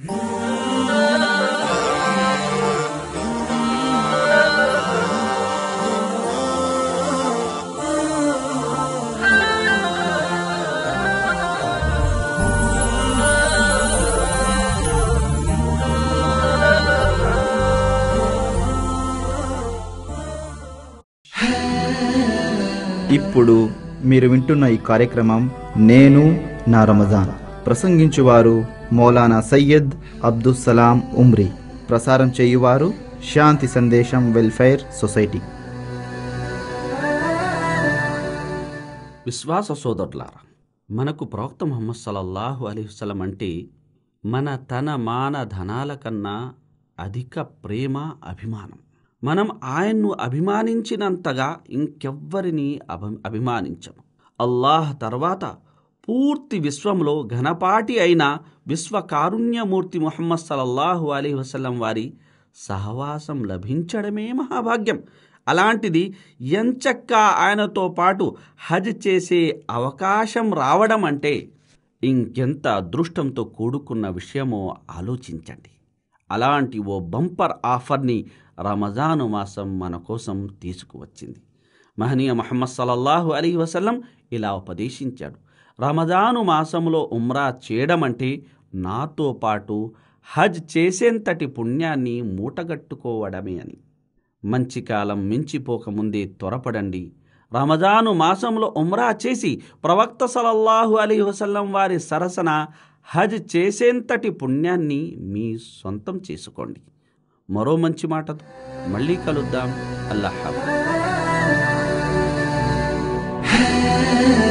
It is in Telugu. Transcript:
ఇప్పుడు మీరు వింటున్న ఈ కార్యక్రమం నేను నా రమజాన్ ప్రసంగించువారు మౌలానా సయ్యద్ అబ్దుస్సలాం ఉమ్రీ ప్రసారం చేయువారు శాంతి సందేశం వెల్ఫేర్ సొసైటీ విశ్వాస సోదరులారా మనకు ప్రవక్త ముహమ్మద్ సల్లల్లాహు అలైహి వసల్లం అంటే మన తన మాన ధనాల కన్నా అధిక ప్రేమ అభిమానం మనం ఆయన్ను అభిమానించినంతగా ఇంకెవ్వరిని అభి అభిమానించము అల్లాహ్ తర్వాత పూర్తి విశ్వంలో ఘనపాటి అయిన విశ్వకారుణ్యమూర్తి ముహమ్మద్ సల్లల్లాహు అలైహి వసల్లం వారి సహవాసం లభించడమే మహాభాగ్యం అలాంటిది ఎంచక్క ఆయనతో పాటు హజ్ చేసే అవకాశం రావడం అంటే ఇంకెంత అదృష్టంతో కూడుకున్న విషయమో ఆలోచించండి అలాంటి ఓ బంపర్ ఆఫర్ని రమజాను మాసం మన కోసం తీసుకువచ్చింది మహనీయ మహమ్మద్ సల్లల్లాహు అలీ వసల్లం ఇలా ఉపదేశించాడు రమజాను మాసంలో ఉమ్రా చేయడం అంటే నాతో పాటు హజ్ చేసేంతటి పుణ్యాన్ని మూటగట్టుకోవడమే అని మంచి కాలం మించిపోకముందే త్వరపడండి రమజాను మాసంలో ఉమ్రా చేసి ప్రవక్త సలల్లాహు అలీ వసల్లం వారి సరసన హజ్ చేసేంతటి పుణ్యాన్ని మీ సొంతం చేసుకోండి మరో మంచి మాటతో మళ్ళీ కలుద్దాం అల్లాహ్